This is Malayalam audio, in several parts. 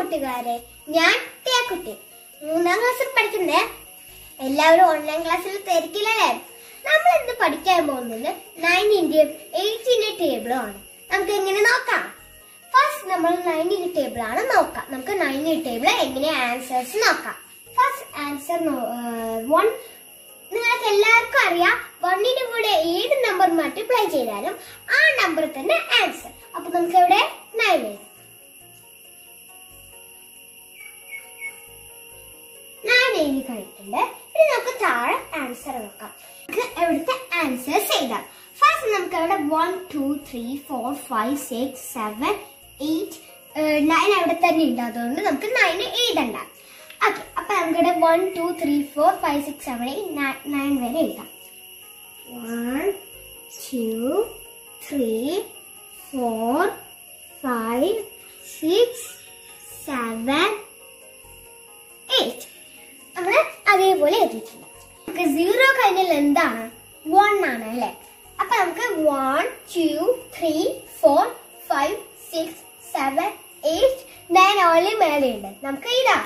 കൂട്ടുകാരെ ഞാൻ തേക്കുട്ടി മൂന്നാം ക്ലാസ്സിൽ പഠിക്കുന്നേ എല്ലാവരും ഓൺലൈൻ ക്ലാസ്സിൽ തിരക്കില്ലല്ലേ നമ്മൾ ഇന്ന് പഠിക്കാൻ പോകുന്നത് നയൻറ്റീന്റെയും എയ്റ്റീന്റെ ടേബിളും ആണ് നമുക്ക് എങ്ങനെ നോക്കാം ഫസ്റ്റ് നമ്മൾ നയൻറ്റീന്റെ ടേബിൾ ആണ് നോക്കാം നമുക്ക് നയൻറ്റീൻ ടേബിൾ എങ്ങനെ ആൻസേഴ്സ് നോക്കാം ഫസ്റ്റ് ആൻസർ വൺ നിങ്ങൾക്ക് എല്ലാവർക്കും അറിയാം വണ്ണിന്റെ കൂടെ ഏത് നമ്പർ മൾട്ടിപ്ലൈ ചെയ്താലും ആ നമ്പർ തന്നെ ആൻസർ അപ്പൊ നമുക്ക് ഇവിടെ നയൻ എഴുതാം നയൻ എഴുതി കഴിഞ്ഞിട്ടുണ്ട് ഇനി നമുക്ക് താഴെ ആൻസർ നോക്കാം നമുക്ക് എവിടുത്തെ ആൻസേഴ്സ് എഴുതാം ഫസ്റ്റ് നമുക്ക് അവിടെ one two three four five six seven eight nine അവിടെ തന്നെ ഉണ്ട് അതുകൊണ്ട് നമുക്ക് നയൻ എഴുതണ്ട ഓക്കെ അപ്പൊ നമുക്കിവിടെ one two three four five six seven eight nine വരെ എഴുതാം one two three four five six seven eight നമ്മൾ അതേപോലെ എഴുതിയിട്ടുണ്ട് നമുക്ക് സീറോ കഴിഞ്ഞാൽ എന്താണ് വൺ ആണ് അല്ലെ അപ്പൊ നമുക്ക് one two three four five six seven eight nine only മേലെയുണ്ട് നമുക്ക് എഴുതാം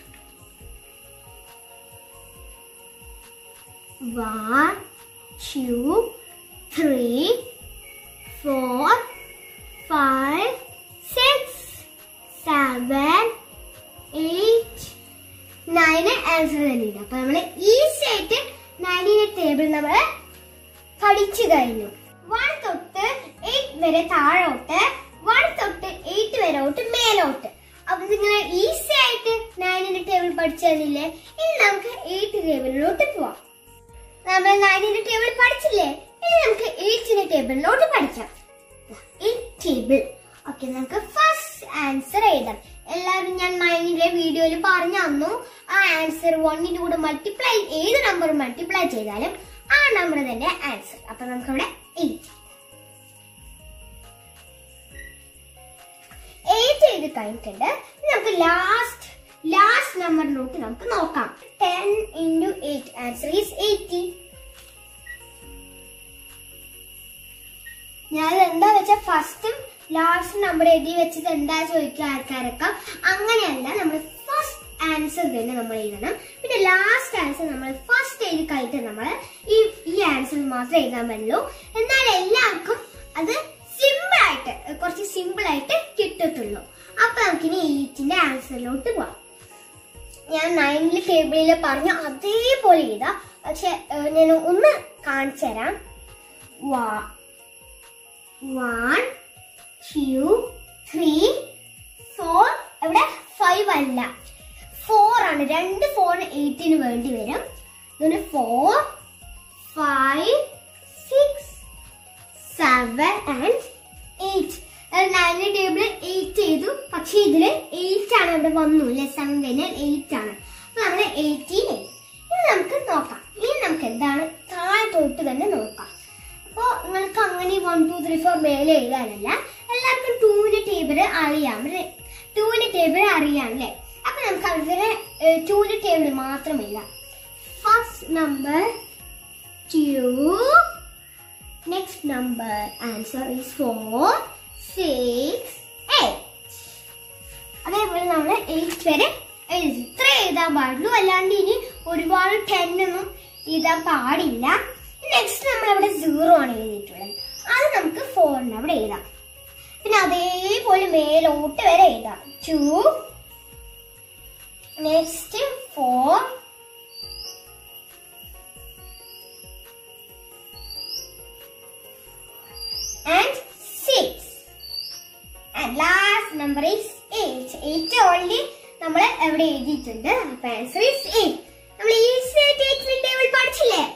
one two three four five six seven eight നയന് ആൻസർ തന്നെയുണ്ട് അപ്പൊ നമ്മള് ഈസി ആയിട്ട് നയനിന്റെ ടേബിൾ നമ്മൾ പഠിച്ചു കഴിഞ്ഞു വൺ തൊട്ട് എയ്റ്റ് വരെ താഴോട്ട് വൺ തൊട്ട് എയ്റ്റ് വരോട്ട് മേലോട്ട് അപ്പൊ നിങ്ങൾ ഈസി ആയിട്ട് നയനിന്റെ ടേബിൾ പഠിച്ചു തന്നില്ലേ ഇനി നമുക്ക് എയ്റ്റ് ടേബിളിലോട്ട് പോവാം നമ്മൾ നയനിന്റെ ടേബിൾ പഠിച്ചില്ലേ ഇനി നമുക്ക് എയ്റ്റിന്റെ ടേബിളിലോട്ട് പഠിക്കാം എയ്റ്റ് ടേബിൾ ഓക്കെ നമുക്ക് ഫസ്റ്റ് ആൻസർ എഴുതാം എല്ലാവരും ഞാൻ നയനിന്റെ വീഡിയോയിൽ പറഞ്ഞു തന്നു ആ ആൻസർ വണ്ണിന്റെ കൂടെ മൾട്ടിപ്ലൈ ഏത് നമ്പർ മൾട്ടിപ്ലൈ ചെയ്താലും ആ നമ്പർ തന്നെ ആൻസർ അപ്പൊ നമുക്ക് ഇവിടെ എയ്റ്റ് എയ്റ്റ് എഴുതി കഴിഞ്ഞിട്ടുണ്ട് ഇനി നമുക്ക് ലാസ്റ്റ് ലാസ്റ്റ് നമ്പറിലോട്ട് നമുക്ക് നോക്കാം ten into eight answer is eighty ഞാൻ എന്താ വെച്ചാൽ ഫസ്റ്റും ലാസ്റ്റ് നമ്പർ എഴുതി വെച്ചത് എന്താ ചോദിക്കുക ആൾക്കാരൊക്കെ അങ്ങനെയല്ല നമ്മൾ ഫസ്റ്റ് ആൻസർ തന്നെ നമ്മൾ എഴുതണം പിന്നെ ലാസ്റ്റ് ആൻസർ നമ്മൾ ഫസ്റ്റ് എഴുതി കഴിഞ്ഞിട്ട് നമ്മൾ ഈ ഈ ആൻസർ മാത്രമേ എഴുതാൻ പറ്റുള്ളൂ എന്നാൽ എല്ലാവർക്കും അത് സിമ്പിൾ ആയിട്ട് കുറച്ച് സിമ്പിൾ ആയിട്ട് കിട്ടത്തുള്ളൂ അപ്പൊ നമുക്കിനി എയ്റ്റിന്റെ ആൻസറിലോട്ട് പോവാം ഞാൻ നയനിലെ ടേബിളിൽ പറഞ്ഞ അതേപോലെ എഴുതാം പക്ഷെ ഏഹ്, ഞാൻ ഒന്ന് കാണിച്ചു തരാം വാ വൺ ടു ത്രീ ഫോർ ഇവിടെ ഫൈവ് അല്ല ഫോർ ആണ് രണ്ട് ഫോർ എയ്റ്റിന് വേണ്ടി വരും ഇതിന് four five six seven and eight nine table eight ചെയ്തു പക്ഷെ ഇതില് എയ്റ്റ് ആണ് ഇവിടെ വന്നു അല്ലെ സെവൻ കഴിഞ്ഞാൽ എയ്റ്റ് ആണ് അപ്പൊ നമ്മൾ എയ്റ്റീൻ ഇനി നമുക്ക് നോക്കാം ഇനി നമുക്ക് എന്താണ് താഴെ തൊട്ട് തന്നെ നോക്കാം അപ്പോ നിങ്ങൾക്ക് അങ്ങനെ വൺ ടു ത്രീ ഫോർ മേലെ എഴുതാനല്ല എല്ലാവർക്കും ടൂവിന്റെ ടേബിൾ അറിയാം ടൂവിന്റെ ടേബിൾ അറിയാം അല്ലേ അപ്പൊ നമുക്ക് അവരുടെ ടൂവിന്റെ ടേബിൾ മാത്രം എഴുതാം first number two next number answer is four six eight അതേപോലെ നമ്മൾ എയ്റ്റ് വരെ എഴുതി ഇത്ര എഴുതാൻ പാടുള്ളൂ അല്ലാണ്ട് ഇനി ഒരുപാട് ടെൻ ഒന്നും എഴുതാൻ പാടില്ല നെക്സ്റ്റ് നമ്മൾ അവിടെ സീറോ ആണ് എഴുതിയിട്ടുള്ളത് അത് നമുക്ക് ഫോറിന് അവിടെ എഴുതാം പിന്നെ അതേപോലെ മേലോട്ട് വരെ എഴുതാം two next four and six and last number is eight eight only നമ്മൾ എവിടെ എഴുതിയിട്ടുണ്ട് അപ്പൊ ആൻസർ ഈസ് എയ്റ്റ് നമ്മൾ ഈസി ആയിട്ട് എയ്റ്റ് ടേബിൾ പഠിച്ചില്ലേ